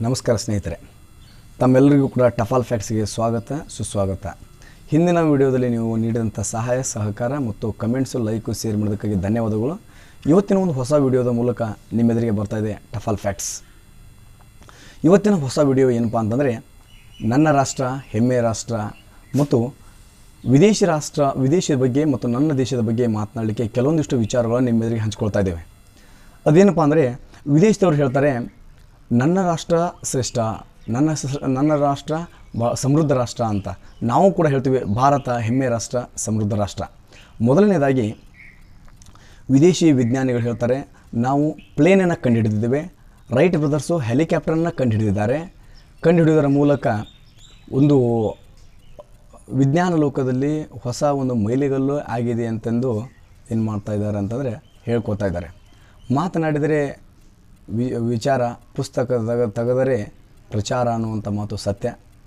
ನಮಸ್ಕಾರ ಸ್ನೇಹಿತರೆ ತಮ್ಮೆಲ್ಲರಿಗೂ ಕೂಡ ಟಫಾಲ್ ಫ್ಯಾಕ್ಟ್ಸ್ಗೆ ಸ್ವಾಗತ ಸುಸ್ವಾಗತ ಹಿಂದಿನ ವಿಡಿಯೋದಲ್ಲಿ ನೀವು ನೀಡಿದಂಥ ಸಹಾಯ ಸಹಕಾರ ಮತ್ತು ಕಮೆಂಟ್ಸು ಲೈಕು ಶೇರ್ ಮಾಡೋದಕ್ಕಾಗಿ ಧನ್ಯವಾದಗಳು ಇವತ್ತಿನ ಒಂದು ಹೊಸ ವಿಡಿಯೋದ ಮೂಲಕ ನಿಮ್ಮೆದುರಿಗೆ ಬರ್ತಾ ಇದೆ ಟಫಾಲ್ ಫ್ಯಾಕ್ಟ್ಸ್ ಇವತ್ತಿನ ಹೊಸ ವಿಡಿಯೋ ಏನಪ್ಪ ಅಂತಂದರೆ ನನ್ನ ರಾಷ್ಟ್ರ ಹೆಮ್ಮೆಯ ರಾಷ್ಟ್ರ ಮತ್ತು ವಿದೇಶಿ ರಾಷ್ಟ್ರ ವಿದೇಶದ ಬಗ್ಗೆ ಮತ್ತು ನನ್ನ ದೇಶದ ಬಗ್ಗೆ ಮಾತನಾಡಲಿಕ್ಕೆ ಕೆಲವೊಂದಿಷ್ಟು ವಿಚಾರಗಳನ್ನು ನಿಮ್ಮೆದುರಿಗೆ ಹಂಚ್ಕೊಳ್ತಾ ಇದ್ದೇವೆ ಅದೇನಪ್ಪ ಅಂದರೆ ವಿದೇಶದವ್ರು ಹೇಳ್ತಾರೆ ನನ್ನ ರಾಷ್ಟ್ರ ಶ್ರೇಷ್ಠ ನನ್ನ ಸ- ನನ್ನ ರಾಷ್ಟ್ರ ಬ ಸಮೃದ್ಧ ರಾಷ್ಟ್ರ ಅಂತ ನಾವು ಕೂಡ ಹೇಳ್ತೀವಿ ಭಾರತ ಹೆಮ್ಮೆ ರಾಷ್ಟ್ರ ಸಮೃದ್ಧ ರಾಷ್ಟ್ರ ಮೊದಲನೇದಾಗಿ ವಿದೇಶಿ ವಿಜ್ಞಾನಿಗಳು ಹೇಳ್ತಾರೆ ನಾವು ಪ್ಲೇನನ್ನು ಕಂಡುಹಿಡಿದಿದ್ದೇವೆ ರೈಟ್ ಬ್ರದರ್ಸು ಹೆಲಿಕಾಪ್ಟರನ್ನು ಕಂಡುಹಿಡಿದಿದ್ದಾರೆ ಕಂಡುಹಿಡಿಯೋದರ ಮೂಲಕ ಒಂದು ವಿಜ್ಞಾನ ಲೋಕದಲ್ಲಿ ಹೊಸ ಒಂದು ಮೈಲಿಗಲ್ಲು ಆಗಿದೆ ಅಂತಂದು ಏನು ಮಾಡ್ತಾ ಇದ್ದಾರೆ ಅಂತಂದರೆ ಹೇಳ್ಕೊತಾ ಇದ್ದಾರೆ ಮಾತನಾಡಿದರೆ ವಿ ವಿಚಾರ ಪುಸ್ತಕ ತಗ ತೆಗೆದರೆ ಪ್ರಚಾರ ಅನ್ನುವಂಥ ಮಾತು ಸತ್ಯ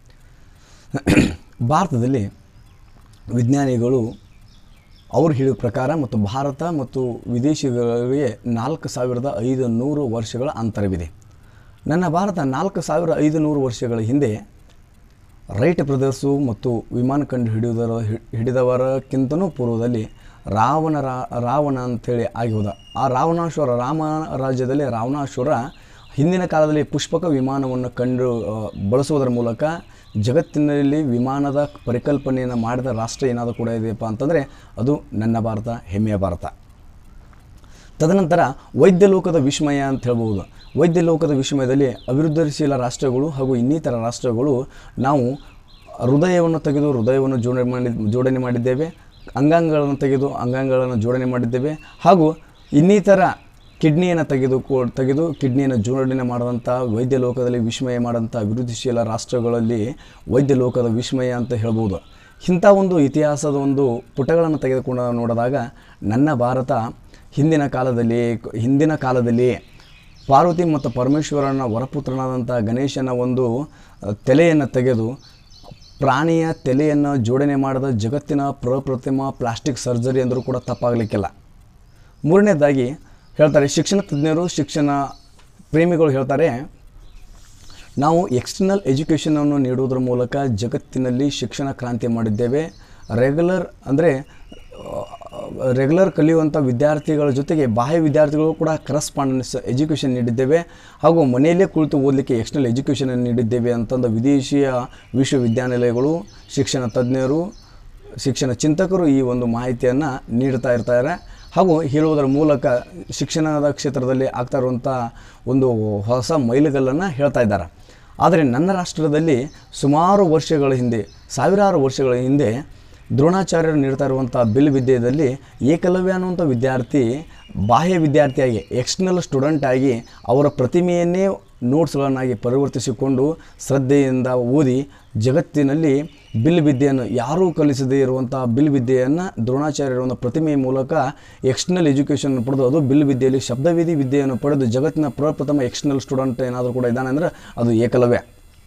ಭಾರತದಲ್ಲಿ ವಿಜ್ಞಾನಿಗಳು ಅವರು ಹೇಳಿದ ಪ್ರಕಾರ ಮತ್ತು ಭಾರತ ಮತ್ತು ವಿದೇಶಿಗಳಿಗೆ ನಾಲ್ಕು ಸಾವಿರದ ಐದು ನೂರು ವರ್ಷಗಳ ಅಂತರವಿದೆ ನನ್ನ ಭಾರತ ನಾಲ್ಕು ಸಾವಿರ ಐದು ನೂರು ವರ್ಷಗಳ ಹಿಂದೆ ರೈಟ್ ಬ್ರದರ್ಸು ಮತ್ತು ವಿಮಾನ ಕಂಡು ಹಿಡಿಯುವುದರ ಹಿ- ಹಿಡಿದವರಕ್ಕಿಂತನೂ ಪೂರ್ವದಲ್ಲಿ ರಾವಣ ರಾ ರಾವಣ ಅಂಥೇಳಿ ಆಗಿ ಹೋದ ಆ ರಾವಣಾಸುರ ರಾಮ ರಾಜ್ಯದಲ್ಲಿ ರಾವಣಾಸುರ ಹಿಂದಿನ ಕಾಲದಲ್ಲಿ ಪುಷ್ಪಕ ವಿಮಾನವನ್ನು ಕಂಡು ಆ, ಬಳಸುವುದರ ಮೂಲಕ ಜಗತ್ತಿನಲ್ಲಿ ವಿಮಾನದ ಪರಿಕಲ್ಪನೆಯನ್ನು ಮಾಡಿದ ರಾಷ್ಟ್ರ ಏನಾದರೂ ಕೂಡ ಇದೆಯಪ್ಪ ಅಂತಂದರೆ ಅದು ನನ್ನ ಭಾರತ ಹೆಮ್ಮೆಯ ಭಾರತ ತದನಂತರ ವೈದ್ಯ ಲೋಕದ ವಿಸ್ಮಯ ಅಂತ ಹೇಳ್ಬೋದು ವೈದ್ಯ ಲೋಕದ ವಿಸ್ಮಯದಲ್ಲಿ ಅಭಿವೃದ್ಧಿಶೀಲ ರಾಷ್ಟ್ರಗಳು ಹಾಗೂ ಇನ್ನಿತರ ರಾಷ್ಟ್ರಗಳು ನಾವು ಹೃದಯವನ್ನು ತೆಗೆದು ಹೃದಯವನ್ನು ಜೋಡಣೆ ಮಾಡಿ ಜೋಡಣೆ ಮಾಡಿದ್ದೇವೆ ಅಂಗಾಂಗಗಳನ್ನು ತೆಗೆದು ಅಂಗಾಂಗಗಳನ್ನು ಜೋಡಣೆ ಮಾಡಿದ್ದೇವೆ ಹಾಗೂ ಇನ್ನಿತರ ಕಿಡ್ನಿಯನ್ನು ತೆಗೆದು ಕೋ ತೆಗೆದು ಕಿಡ್ನಿಯನ್ನು ಜೋಡಣೆ ಮಾಡಿದಂಥ ವೈದ್ಯ ಲೋಕದಲ್ಲಿ ವಿಸ್ಮಯ ಮಾಡಿದಂಥ ಅಭಿವೃದ್ಧಿಶೀಲ ರಾಷ್ಟ್ರಗಳಲ್ಲಿ ವೈದ್ಯ ಲೋಕದ ವಿಸ್ಮಯ ಅಂತ ಹೇಳ್ಬೋದು ಇಂಥ ಒಂದು ಇತಿಹಾಸದ ಒಂದು ಪುಟಗಳನ್ನು ತೆಗೆದುಕೊಂಡು ನೋಡಿದಾಗ ನನ್ನ ಭಾರತ ಹಿಂದಿನ ಕಾಲದಲ್ಲಿ ಹಿಂದಿನ ಕಾಲದಲ್ಲಿ ಪಾರ್ವತಿ ಮತ್ತು ಪರಮೇಶ್ವರನ ವರಪುತ್ರನಾದಂಥ ಗಣೇಶನ ಒಂದು ಅ, ತಲೆಯನ್ನು ತೆಗೆದು ಪ್ರಾಣಿಯ ತಲೆಯನ್ನು ಜೋಡಣೆ ಮಾಡಿದ ಜಗತ್ತಿನ ಪ್ರಪ್ರಥಮ ಪ್ಲಾಸ್ಟಿಕ್ ಸರ್ಜರಿ ಅಂದರೂ ಕೂಡ ತಪ್ಪಾಗಲಿಕ್ಕಿಲ್ಲ ಮೂರನೇದಾಗಿ ಹೇಳ್ತಾರೆ ಶಿಕ್ಷಣ ತಜ್ಞರು ಶಿಕ್ಷಣ ಪ್ರೇಮಿಗಳು ಹೇಳ್ತಾರೆ ನಾವು ಎಕ್ಸ್ಟರ್ನಲ್ ಎಜುಕೇಷನನ್ನು ನೀಡುವುದರ ಮೂಲಕ ಜಗತ್ತಿನಲ್ಲಿ ಶಿಕ್ಷಣ ಕ್ರಾಂತಿ ಮಾಡಿದ್ದೇವೆ ರೆಗ್ಯುಲರ್ ಅಂದರೆ ರೆಗ್ಯುಲರ್ ಕಲಿಯುವಂಥ ವಿದ್ಯಾರ್ಥಿಗಳ ಜೊತೆಗೆ ಬಾಹ್ಯ ವಿದ್ಯಾರ್ಥಿಗಳು ಕೂಡ ಕರಸ್ಪಾಂಡೆನ್ಸ್ ಎಜುಕೇಷನ್ ನೀಡಿದ್ದೇವೆ ಹಾಗೂ ಮನೆಯಲ್ಲೇ ಕುಳಿತು ಓದಲಿಕ್ಕೆ ಎಕ್ಸ್ಟರ್ನಲ್ ಎಜುಕೇಷನ್ ನೀಡಿದ್ದೇವೆ ಅಂತಂದು ವಿದೇಶಿಯ ವಿಶ್ವವಿದ್ಯಾನಿಲಯಗಳು ಶಿಕ್ಷಣ ತಜ್ಞರು ಶಿಕ್ಷಣ ಚಿಂತಕರು ಈ ಒಂದು ಮಾಹಿತಿಯನ್ನು ನೀಡ್ತಾ ಇರ್ತಾರೆ ಹಾಗೂ ಹೇಳುವುದರ ಮೂಲಕ ಶಿಕ್ಷಣದ ಕ್ಷೇತ್ರದಲ್ಲಿ ಆಗ್ತಾ ಇರುವಂಥ ಒಂದು ಹೊಸ ಮೈಲುಗಲ್ಲನ್ನು ಹೇಳ್ತಾ ಇದ್ದಾರೆ ಆದರೆ ನನ್ನ ರಾಷ್ಟ್ರದಲ್ಲಿ ಸುಮಾರು ವರ್ಷಗಳ ಹಿಂದೆ ಸಾವಿರಾರು ವರ್ಷಗಳ ಹಿಂದೆ ದ್ರೋಣಾಚಾರ್ಯರು ನೀಡ್ತಾ ಇರುವಂಥ ಬಿಲ್ ವಿದ್ಯೆಯಲ್ಲಿ ಏಕಲವ್ಯ ಅನ್ನುವಂಥ ವಿದ್ಯಾರ್ಥಿ ಬಾಹ್ಯ ವಿದ್ಯಾರ್ಥಿಯಾಗಿ ಎಕ್ಸ್ಟರ್ನಲ್ ಸ್ಟೂಡೆಂಟ್ ಆಗಿ ಅವರ ಪ್ರತಿಮೆಯನ್ನೇ ನೋಟ್ಸ್ಗಳನ್ನಾಗಿ ಪರಿವರ್ತಿಸಿಕೊಂಡು ಶ್ರದ್ಧೆಯಿಂದ ಓದಿ ಜಗತ್ತಿನಲ್ಲಿ ಬಿಲ್ ವಿದ್ಯೆಯನ್ನು ಯಾರೂ ಕಲಿಸದೇ ಇರುವಂಥ ಬಿಲ್ ವಿದ್ಯೆಯನ್ನು ದ್ರೋಣಾಚಾರ್ಯರ ಒಂದು ಪ್ರತಿಮೆಯ ಮೂಲಕ ಎಕ್ಸ್ಟರ್ನಲ್ ಎಜುಕೇಷನ್ ಪಡೆದು ಅದು ಬಿಲ್ ವಿದ್ಯೆಯಲ್ಲಿ ಶಬ್ದವಿಧಿ ವಿದ್ಯೆಯನ್ನು ಪಡೆದು ಜಗತ್ತಿನ ಪ್ರಪ್ರಥಮ ಎಕ್ಸ್ಟರ್ನಲ್ ಸ್ಟೂಡೆಂಟ್ ಏನಾದರೂ ಕೂಡ ಇದ್ದಾನೆ ಅಂದರೆ ಅದು ಏಕಲವ್ಯ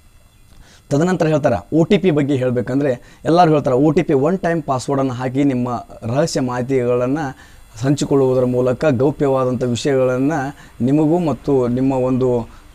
ತದನಂತರ ಹೇಳ್ತಾರೆ ಒ ಟಿ ಪಿ ಬಗ್ಗೆ ಹೇಳಬೇಕಂದ್ರೆ ಎಲ್ಲರೂ ಹೇಳ್ತಾರೆ O T P one time ಪಾಸ್ವರ್ಡನ್ನು ಹಾಕಿ ನಿಮ್ಮ ರಹಸ್ಯ ಮಾಹಿತಿಗಳನ್ನು ಹಂಚಿಕೊಳ್ಳುವುದರ ಮೂಲಕ ಗೌಪ್ಯವಾದಂಥ ವಿಷಯಗಳನ್ನು ನಿಮಗೂ ಮತ್ತು ನಿಮ್ಮ ಒಂದು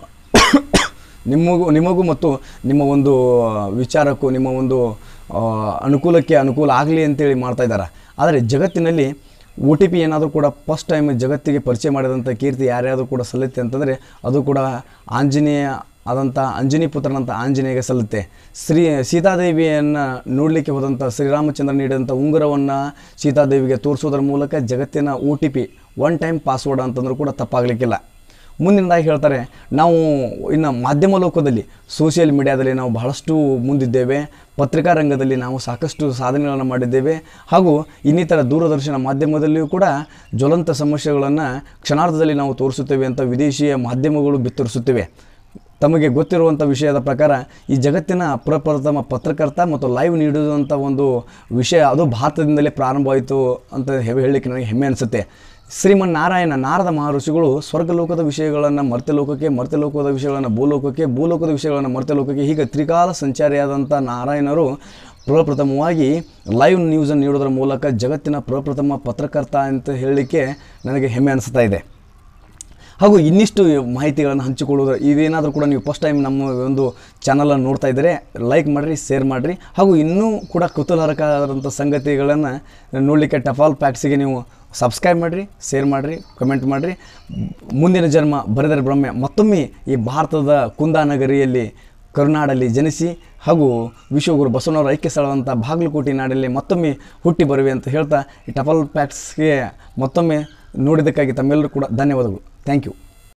ನಿಮಗೂ ನಿಮಗೂ ಮತ್ತು ನಿಮ್ಮ ಒಂದು ವಿಚಾರಕ್ಕೂ ನಿಮ್ಮ ಒಂದು ಆ, ಅನುಕೂಲಕ್ಕೆ ಅನುಕೂಲ ಆಗಲಿ ಅಂತೇಳಿ ಮಾಡ್ತಾ ಇದ್ದಾರೆ ಆದರೆ ಜಗತ್ತಿನಲ್ಲಿ ಒ ಟಿ ಪಿ ಏನಾದರೂ ಕೂಡ ಫಸ್ಟ್ ಟೈಮ್ ಜಗತ್ತಿಗೆ ಪರಿಚಯ ಮಾಡಿದಂಥ ಕೀರ್ತಿ ಯಾರ್ಯಾದರೂ ಕೂಡ ಸಲ್ಲುತ್ತೆ ಅಂತಂದರೆ ಅದು ಕೂಡ ಆಂಜನೇಯ ಆದಂಥ ಅಂಜನಿ ಪುತ್ರನಂತ ಆಂಜನೇಯಗೆ ಸಲ್ಲುತ್ತೆ ಶ್ರೀ ಸೀತಾದೇವಿಯನ್ನು ನೋಡಲಿಕ್ಕೆ ಹೋದಂಥ ಶ್ರೀರಾಮಚಂದ್ರ ನೀಡಿದಂಥ ಉಂಗುರವನ್ನು ಸೀತಾದೇವಿಗೆ ತೋರಿಸೋದ್ರ ಮೂಲಕ ಜಗತ್ತಿನ O T P one time password ಅಂತಂದ್ರೂ ಕೂಡ ತಪ್ಪಾಗಲಿಕ್ಕಿಲ್ಲ ಮುಂದಿನದಾಗಿ ಹೇಳ್ತಾರೆ ನಾವು ಇನ್ನು ಮಾಧ್ಯಮ ಲೋಕದಲ್ಲಿ ಸೋಷಿಯಲ್ ಮೀಡಿಯಾದಲ್ಲಿ ನಾವು ಬಹಳಷ್ಟು ಮುಂದಿದ್ದೇವೆ ಪತ್ರಿಕಾ ರಂಗದಲ್ಲಿ ನಾವು ಸಾಕಷ್ಟು ಸಾಧನೆಗಳನ್ನು ಮಾಡಿದ್ದೇವೆ ಹಾಗೂ ಇನ್ನಿತರ ದೂರದರ್ಶನ ಮಾಧ್ಯಮದಲ್ಲಿಯೂ ಕೂಡ ಜ್ವಲಂತ ಸಮಸ್ಯೆಗಳನ್ನು ಕ್ಷಣಾರ್ಧದಲ್ಲಿ ನಾವು ತೋರಿಸುತ್ತೇವೆ ಅಂತ ವಿದೇಶಿಯ ಮಾಧ್ಯಮಗಳು ಬಿತ್ತರಿಸುತ್ತಿವೆ ತಮಗೆ ಗೊತ್ತಿರುವಂಥ ವಿಷಯದ ಪ್ರಕಾರ ಈ ಜಗತ್ತಿನ ಪ್ರಪ್ರಥಮ ಪತ್ರಕರ್ತ ಮತ್ತು ಲೈವ್ ನೀಡುವಂಥ ಒಂದು ವಿಷಯ ಅದು ಭಾರತದಿಂದಲೇ ಪ್ರಾರಂಭವಾಯಿತು ಅಂತ ಹೆ- ಹೇಳಲಿಕ್ಕೆ ನನಗೆ ಹೆಮ್ಮೆ ಅನಿಸುತ್ತೆ ಶ್ರೀಮನ್ ನಾರಾಯಣ ನಾರದ ಮಹರ್ಷಿಗಳು ಸ್ವರ್ಗಲೋಕದ ವಿಷಯಗಳನ್ನು ಮರ್ತ್ಯಲೋಕಕ್ಕೆ ಮರ್ತ್ಯಲೋಕದ ವಿಷಯಗಳನ್ನು ಭೂಲೋಕಕ್ಕೆ ಭೂಲೋಕದ ವಿಷಯಗಳನ್ನು ಮರ್ತ್ಯಲೋಕಕ್ಕೆ ಹೀಗೆ ತ್ರಿಕಾಲ ಸಂಚಾರಿಯಾದಂಥ ನಾರಾಯಣರು ಪ್ರಪ್ರಥಮವಾಗಿ ಲೈವ್ ನ್ಯೂಸನ್ನು ನೀಡೋದ್ರ ಮೂಲಕ ಜಗತ್ತಿನ ಪ್ರಪ್ರಥಮ ಪತ್ರಕರ್ತ ಅಂತ ಹೇಳಲಿಕ್ಕೆ ನನಗೆ ಹೆಮ್ಮೆ ಅನಿಸ್ತಾ ಇದೆ ಹಾಗೂ ಇನ್ನಿಷ್ಟು ಮಾಹಿತಿಗಳನ್ನು ಹಂಚಿಕೊಳ್ಳುವುದು ಇದೇನಾದರೂ ಕೂಡ ನೀವು ಫಸ್ಟ್ ಟೈಮ್ ನಮ್ಮ ಒಂದು ಚಾನಲನ್ನು ನೋಡ್ತಾ ಇದ್ದರೆ ಲೈಕ್ ಮಾಡಿರಿ ಶೇರ್ ಮಾಡಿರಿ ಹಾಗೂ ಇನ್ನೂ ಕೂಡ ಕುತೂಹಲಕರವಾದಂಥ ಸಂಗತಿಗಳನ್ನು ನೋಡಲಿಕ್ಕೆ ಟಫಾಲ್ ಪ್ಯಾಕ್ಸಿಗೆ ನೀವು ಸಬ್ಸ್ಕ್ರೈಬ್ ಮಾಡಿರಿ ಶೇರ್ ಮಾಡಿರಿ ಕಮೆಂಟ್ ಮಾಡಿರಿ ಮುಂದಿನ ಜನ್ಮ ಬರೆದರೆ ಬ್ರಹ್ಮೆ ಮತ್ತೊಮ್ಮೆ ಈ ಭಾರತದ ಕುಂದಾನಗರಿಯಲ್ಲಿ ಕರುನಾಡಲ್ಲಿ ಜನಿಸಿ ಹಾಗೂ ವಿಶ್ವಗುರು ಬಸವನವರ ಐಕ್ಯ ಸ್ಥಳದಂಥ ಬಾಗಲಕೋಟೆ ನಾಡಲ್ಲಿ ಮತ್ತೊಮ್ಮೆ ಹುಟ್ಟಿ ಬರುವೆ ಅಂತ ಹೇಳ್ತಾ ಈ ಟಫಲ್ ಪ್ಯಾಕ್ಸ್ಗೆ ಮತ್ತೊಮ್ಮೆ ನೋಡಿದ್ದಕ್ಕಾಗಿ ತಮ್ಮೆಲ್ಲರೂ ಕೂಡ ಧನ್ಯವಾದಗಳು ಥ್ಯಾಂಕ್ ಯು